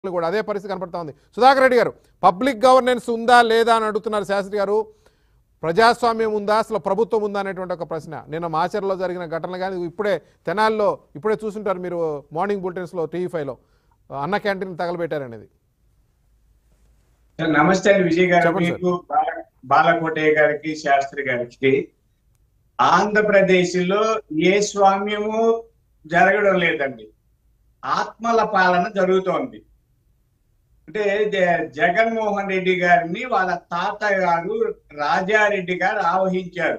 కూడా అదే పరిస్థితి కనపడతా ఉంది సుధాకర్ రెడ్డి గారు పబ్లిక్ గవర్నెన్స్ ఉందా లేదా అని అడుగుతున్నారు శాస్త్రి గారు ప్రజాస్వామ్యం ఉందా అసలు ప్రభుత్వం ఉందా అనేటువంటి ఒక ప్రశ్న నిన్న మాచర్లో జరిగిన ఘటనలు కానీ ఇప్పుడే తెనాల్లో ఇప్పుడే చూసుంటారు మీరు మార్నింగ్ బులెటిన్స్లో టీవీ ఫైవ్లో అన్న క్యాంటీన్ తగలబెట్టారనేది సార్, నమస్తే అండి విజయ్ గారు చెప్పండి సార్. మీకు బాల- బాలకోటయ్య గారికి శాస్త్రి గారికి ఆంధ్రప్రదేశ్ లో ఏ స్వామ్యము జరగడం లేదండి ఆత్మల పాలన జరుగుతోంది అంటే జ- జగన్మోహన్ రెడ్డి గారిని వాళ్ళ తాత గారు రాజారెడ్డి గారు ఆవహించారు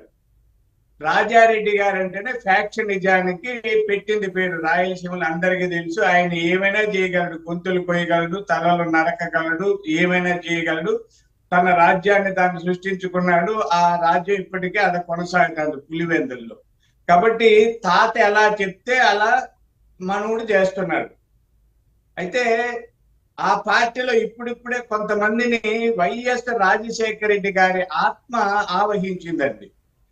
రాజారెడ్డి గారు అంటేనే ఫ్యాక్షన్ నిజానికి పెట్టింది పేరు రాయలసీమలో అందరికీ తెలుసు ఆయన ఏమైనా చేయగలడు గొంతులు కొయ్యగలడు తలలు నరకగలడు ఏమైనా చేయగలడు తన రాజ్యాన్ని తాను సృష్టించుకున్నాడు ఆ రాజ్యం ఇప్పటికే అది కొనసాగుతుంది పులివెందుల్లో కాబట్టి తాత ఎలా చెప్తే అలా మనవుడు చేస్తున్నాడు అయితే ఆ పార్టీలో ఇప్పుడిప్పుడే కొంతమందిని వైఎస్ రాజశేఖర రెడ్డి గారి ఆత్మ ఆవహించిందండి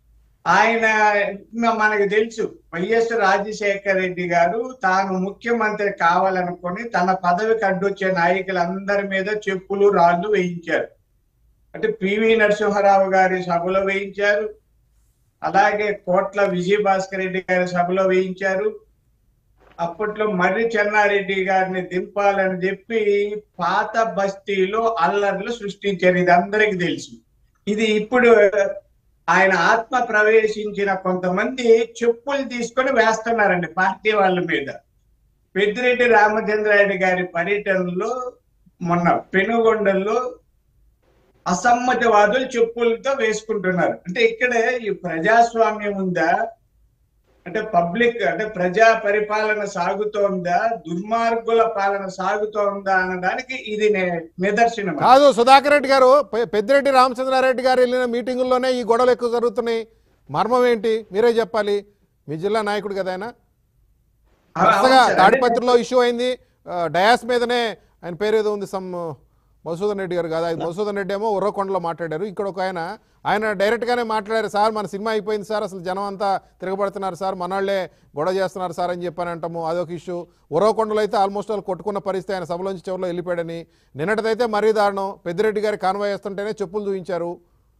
ఆయన మ- మనకు తెలుసు వైఎస్ రాజశేఖర రెడ్డి గారు తాను ముఖ్యమంత్రి కావాలనుకొని తన పదవికి అడ్డొచ్చే నాయకులందరి మీద చెప్పులు రాళ్ళు వేయించారు అంటే పివి నరసింహారావు గారి సభలో వేయించారు అలాగే కోట్ల విజయభాస్కర్ రెడ్డి గారి సభలో వేయించారు అప్పట్లో మర్రి చెన్నారెడ్డి గారిని దింపాలని చెప్పి పాత బస్తీలో అల్లర్లు సృష్టించారు ఇది అందరికి తెలుసు ఇది ఇప్పుడు ఆయన ఆత్మ ప్రవేశించిన కొంతమంది చెప్పులు తీసుకొని వేస్తున్నారండి పార్టీ వాళ్ళ మీద పెద్దిరెడ్డి రామచంద్రారెడ్డి గారి పర్యటనలో మొన్న పెనుగొండల్లో అసమ్మతివాదులు చెప్పులతో వేసుకుంటున్నారు అంటే ఇక్కడ ఈ ప్రజాస్వామ్యం ఉందా అంటే పబ్లిక్ అంటే ప్రజా పరిపాలన సాగుతోందా దుర్మార్గుల పాలన సాగుతోందా అనడానికి ఇది నే- నిదర్శనం కాదు సుధాకర్ రెడ్డి గారు పె- పెద్దిరెడ్డి రామచంద్రారెడ్డి గారు వెళ్ళిన మీటింగుల్లోనే ఈ గొడవలు ఎక్కువ జరుగుతున్నాయి మర్మం ఏంటి మీరే చెప్పాలి మీ జిల్లా నాయకుడు కదా ఆయన అవును వరుసగా సార్, అదే తాడిపత్రిలో ఇష్యూ అయింది ఆ, డయాస్ మీదనే ఆయన పేరు ఏదో ఉంది సమ్ మధుసూదన్ రెడ్డి గారు కాదు ఆయన మధుసూదన్ రెడ్డి ఏమో ఉర్రకొండలో మాట్లాడారు ఇక్కడ ఒక ఆయన ఆయన డైరెక్ట్గానే మాట్లాడారు సార్ మన సినిమా అయిపోయింది సార్ అసలు జనం అంతా తిరగబడుతున్నారు సార్ మనవాళ్లే గొడవ చేస్తున్నారు సార్ అని చెప్పని అంటాము అదొక ఇష్యూ ఉర్రకొండలో అయితే ఆల్మోస్ట్ వాళ్ళు కొట్టుకున్న పరిస్థితి ఆయన సభలోంచి చివరిలో వెళ్ళిపోయాడని నిన్నటిదైతే మరీ దారుణం పెద్దిరెడ్డి గారి కాన్వాయ్ వేస్తుంటేనే చెప్పులు చూపించారు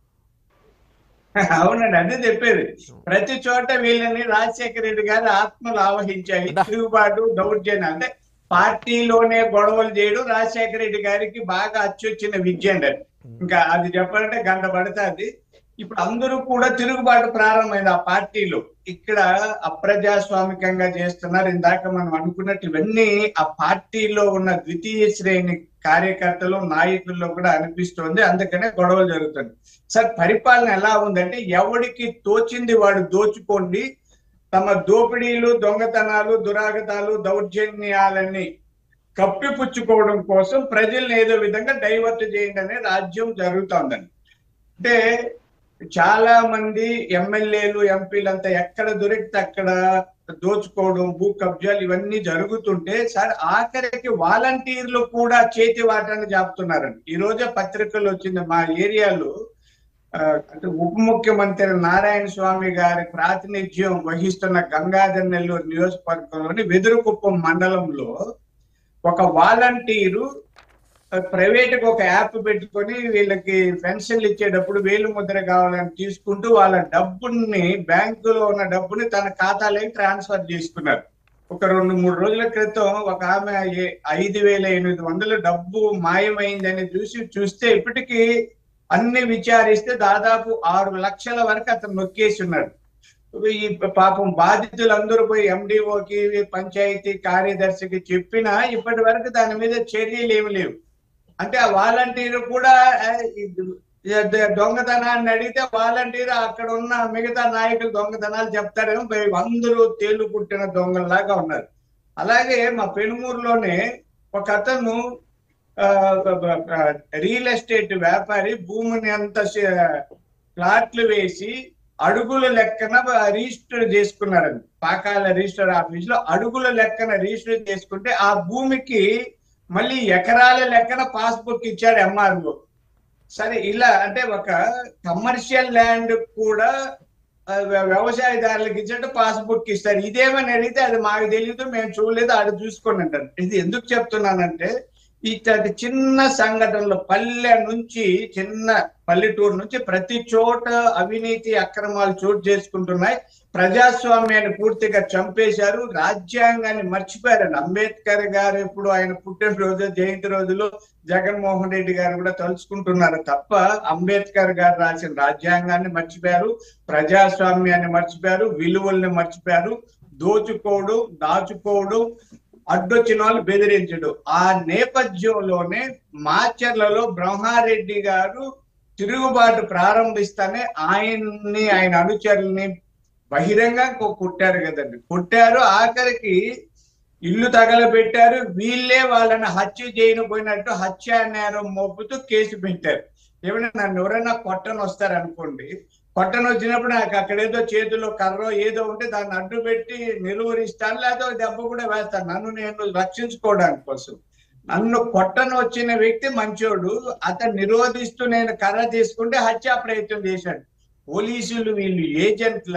అవునండి అదే చెప్పేది ప్రతి చోట వీళ్ళని రాజశేఖర రెడ్డి గారు ఆత్మలు ఆవహించాయి అడ్డా. తిరుగుబాటు దౌర్జన్యం అంటే పార్టీలోనే గొడవలు చేయడం రాజశేఖర రెడ్డి గారికి బాగా అచ్చొచ్చిన విద్య అండి అది. ఇంకా అది చెప్పాలంటే గంట పడుతుంది ఇప్పుడు అందరూ కూడా తిరుగుబాటు ప్రారంభమైంది ఆ పార్టీలో ఇక్కడ అప్రజాస్వామికంగా చేస్తున్నారు ఇందాక మనం అనుకున్నట్టు ఇవన్నీ ఆ పార్టీలో ఉన్న ద్వితీయ శ్రేణి కార్యకర్తలు నాయకుల్లో కూడా అనిపిస్తోంది అందుకనే గొడవలు జరుగుతుంది సార్ పరిపాలన ఎలా ఉందంటే ఎవడికి తోచింది వాడు దోచుకోండి తమ దోపిడీలు దొంగతనాలు దురాగతాలు దౌర్జన్యాలని కప్పిపుచ్చుకోవడం కోసం ప్రజల్ని ఏదో విధంగా డైవర్ట్ చేయండి అనే రాజ్యం జరుగుతోందండి అంటే చాలా మంది ఎమ్మెల్యేలు ఎంపీలంతా ఎక్కడ దొరికితే అక్కడ దోచుకోవడం భూ కబ్జాలు ఇవన్నీ జరుగుతుంటే సార్ ఆఖరికి వాలంటీర్లు కూడా చేతి వాటాన్ని జాపుతున్నారండి ఈ రోజే పత్రికల్లో వచ్చింది మా ఏరియాలో ఆ, అంటే ఉప ముఖ్యమంత్రి నారాయణ స్వామి గారి ప్రాతినిధ్యం వహిస్తున్న గంగాధర్ నెల్లూరు నియోజకవర్గంలోని వెదురుకుప్పం మండలంలో ఒక వాలంటీరు ప్రైవేట్ గా ఒక యాప్ పెట్టుకొని వీళ్ళకి పెన్షన్లు ఇచ్చేటప్పుడు వేలు ముద్ర కావాలని తీసుకుంటూ వాళ్ళ డబ్బుని బ్యాంకులో ఉన్న డబ్బుని తన ఖాతాలోకి ట్రాన్స్ఫర్ చేసుకున్నారు ఒక రెండు మూడు రోజుల క్రితం ఒక ఆమె ఏ- ఐదు వేల ఎనిమిది వందల డబ్బు మాయమైందని చూసి చూస్తే ఇప్పటికీ అన్ని విచారిస్తే దాదాపు ఆరు లక్షల వరకు అతను నొక్కేసి ఉన్నాడు ఈ పాపం బాధితులందరూ పోయి ఎండిఓకి పంచాయతీ కార్యదర్శికి చెప్పినా ఇప్పటి వరకు దాని మీద చర్యలు ఏమి లేవు అంటే ఆ వాలంటీర్ కూడా ఆ, ఇది- ఇది దొంగతనాన్ని అడిగితే వాలంటీర్ అక్కడ ఉన్న మిగతా నాయకులు దొంగతనాలు చెప్తారేమో భయ- అందరూ తేలు పుట్టిన దొంగల్లాగా ఉన్నారు అలాగే మా పెనుమూరులోనే ఒక అతను ఆ, ఆ, రియల్ ఎస్టేట్ వ్యాపారి భూమిని అంత ప్లాట్లు వేసి అడుగుల లెక్కన రిజిస్టర్ చేసుకున్నారండి పాకాల రిజిస్టర్ ఆఫీస్ లో అడుగుల లెక్కన రిజిస్టర్ చేసుకుంటే ఆ భూమికి మళ్ళీ ఎకరాల లెక్కన పాస్బుక్ ఇచ్చాడు ఎంఆర్ఓ సరే ఇలా అంటే ఒక కమర్షియల్ ల్యాండ్ కూడా ఆ, వ్య- వ్యవసాయదారులకు ఇచ్చినట్టు పాస్బుక్ ఇస్తారు ఇదేమని అడిగితే అది మాకు తెలియదు మేము చూడలేదు ఆడు చూసుకోండి అంటారు ఇది ఎందుకు చెప్తున్నానంటే ఇట్లాంటి చిన్న సంఘటనలు పల్లె నుంచి చిన్న పల్లెటూరు నుంచి ప్రతి చోట అవినీతి అక్రమాలు చోటు చేసుకుంటున్నాయి ప్రజాస్వామ్యాన్ని పూర్తిగా చంపేశారు రాజ్యాంగాన్ని మర్చిపోయారండి అంబేద్కర్ గారు ఇప్పుడు ఆయన పుట్టినరోజు జయంతి రోజులు జగన్మోహన్ రెడ్డి గారు కూడా తలుచుకుంటున్నారు తప్ప అంబేద్కర్ గారు రాసిన రాజ్యాంగాన్ని మర్చిపోయారు ప్రజాస్వామ్యాన్ని మర్చిపోయారు విలువల్ని మర్చిపోయారు దోచుకోడు దాచుకోడు అడ్డొచ్చిన వాళ్ళు బెదిరించడు ఆ నేపథ్యంలోనే మాచర్లలో బ్రహ్మారెడ్డి గారు తిరుగుబాటు ప్రారంభిస్తానే ఆయన్ని ఆయన అనుచరుల్ని బహిరంగ కొట్టారు కదండి కొట్టారు ఆఖరికి ఇల్లు తగలబెట్టారు వీళ్ళే వాళ్ళని హత్య చేయకపోయినట్టు హత్య నేరం మోపుతూ కేసు పెట్టారు ఏమైనా నన్ను ఎవరైనా కొట్టను వస్తారు అనుకోండి కొట్టను వచ్చినప్పుడు నాకు అక్కడ ఏదో చేతిలో కర్రో ఏదో ఉంటే దాన్ని అడ్డు పెట్టి నిలువరిస్తాను లేదా ఒక దెబ్బ కూడా వేస్తాను నన్ను నేను రక్షించుకోవడానికి కోసం నన్ను కొట్టను వచ్చిన వ్యక్తి మంచోడు అతను నిరోధిస్తూ నేను కర్ర తీసుకుంటే హత్యా ప్రయత్నం చేశాడు పోలీసులు వీళ్ళు ఏజెంట్ల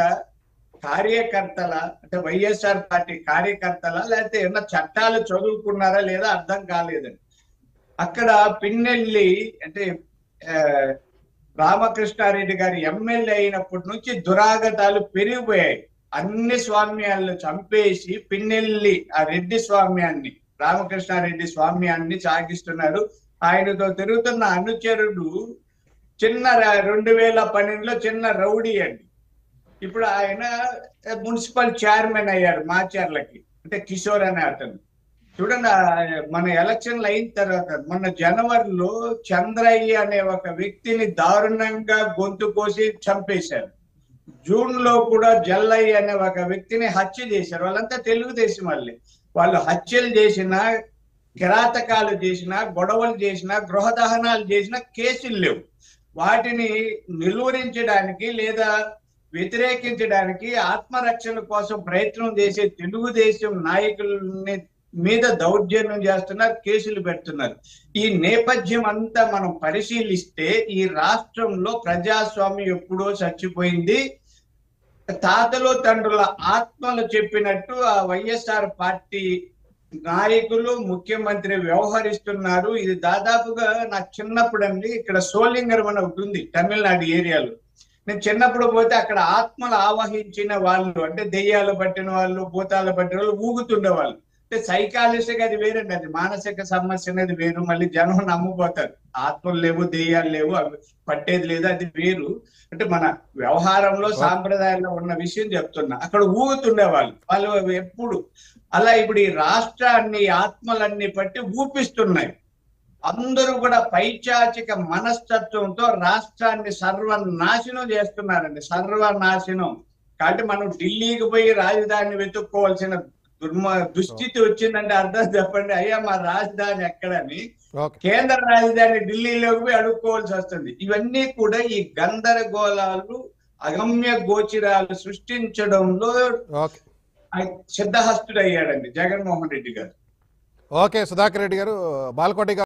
కార్యకర్తల అంటే వైఎస్ఆర్ పార్టీ కార్యకర్తల లేకపోతే ఏమన్నా చట్టాలు చదువుకున్నారా లేదా అర్థం కాలేదండి అక్కడ పిన్నెల్లి అంటే ఆ, రామకృష్ణారెడ్డి గారి ఎమ్మెల్యే అయినప్పటి నుంచి దురాగతాలు పెరిగిపోయాయి అన్ని స్వామ్యాలను చంపేసి పిన్నెల్లి ఆ రెడ్డి స్వామ్యాన్ని రామకృష్ణారెడ్డి స్వామ్యాన్ని సాగిస్తున్నారు ఆయనతో తిరుగుతున్న అనుచరుడు చిన్న ర- రెండు వేల పన్నెండులో చిన్న రౌడీ అండి ఇప్పుడు ఆయన మున్సిపల్ చైర్మన్ అయ్యారు మాచర్లకి అంటే కిషోర్ అనే అతను చూడండి ఆ మన ఎలక్షన్లు అయిన తర్వాత మొన్న జనవరిలో చంద్రయ్య అనే ఒక వ్యక్తిని దారుణంగా గొంతు కోసి చంపేశారు జూన్ లో కూడా జల్లయ్య అనే ఒక వ్యక్తిని హత్య చేశారు వాళ్ళంతా తెలుగుదేశం వాళ్ళే వాళ్ళు హత్యలు చేసిన కిరాతకాలు చేసిన గొడవలు చేసిన గృహ దహనాలు చేసిన కేసులు లేవు వాటిని నిలువరించడానికి లేదా వ్యతిరేకించడానికి ఆత్మరక్షణ కోసం ప్రయత్నం చేసే తెలుగుదేశం నాయకుల్ని మీద దౌర్జన్యం చేస్తున్నారు కేసులు పెడుతున్నారు ఈ నేపథ్యం అంతా మనం పరిశీలిస్తే ఈ రాష్ట్రంలో ప్రజాస్వామ్యం ఎప్పుడో చచ్చిపోయింది తాతలు తండ్రుల ఆత్మలు చెప్పినట్టు ఆ వైఎస్ఆర్ పార్టీ నాయకులు ముఖ్యమంత్రి వ్యవహరిస్తున్నారు ఇది దాదాపుగా నాకు చిన్నప్పుడు అండి ఇక్కడ సోలింగర్ అని ఒకటి ఉంది తమిళనాడు ఏరియాలో నేను చిన్నప్పుడు పోతే అక్కడ ఆత్మలు ఆవహించిన వాళ్ళు అంటే దెయ్యాలు పట్టిన వాళ్ళు భూతాలు పట్టిన వాళ్ళు ఊగుతుండే వాళ్ళు అంటే సైకాలజిస్ట్ అది వేరండి అది మానసిక సమస్య అనేది వేరు మళ్ళీ జనం నమ్మిపోతారు ఆత్మలు లేవు దెయ్యాలు లేవు అవి పట్టేది లేదు అది వేరు అంటే మన వ్యవహారంలో సాంప్రదాయంలో ఉన్న విషయం చెప్తున్నా అక్కడ ఊగుతుండే వాళ్ళు వాళ్ళు ఎప్పుడు అలా ఇప్పుడు ఈ రాష్ట్రాన్ని ఈ ఆత్మలన్నీ పట్టి ఊపిస్తున్నాయి అందరూ కూడా పైచాచిక మనస్తత్వంతో రాష్ట్రాన్ని సర్వనాశనం చేస్తున్నారండి సర్వనాశనం కాబట్టి మనం ఢిల్లీకి పోయి రాజధాని వెతుక్కోవాల్సిన దుర్మ దుస్థితి వచ్చిందంటే అర్థం చెప్పండి అయ్యా మా రాజధాని ఎక్కడని ఓకే కేంద్ర రాజధాని ఢిల్లీలోకి పోయి అడుక్కోవాల్సి వస్తుంది ఇవన్నీ కూడా ఈ గందరగోళాలు అగమ్య గోచిరాలు సృష్టించడంలో ఓకే ఆయన సిద్ధహస్తుడయ్యాడండి జగన్మోహన్ రెడ్డి గారు ఓకే సుధాకర్ రెడ్డి గారు బాలకోటి గారు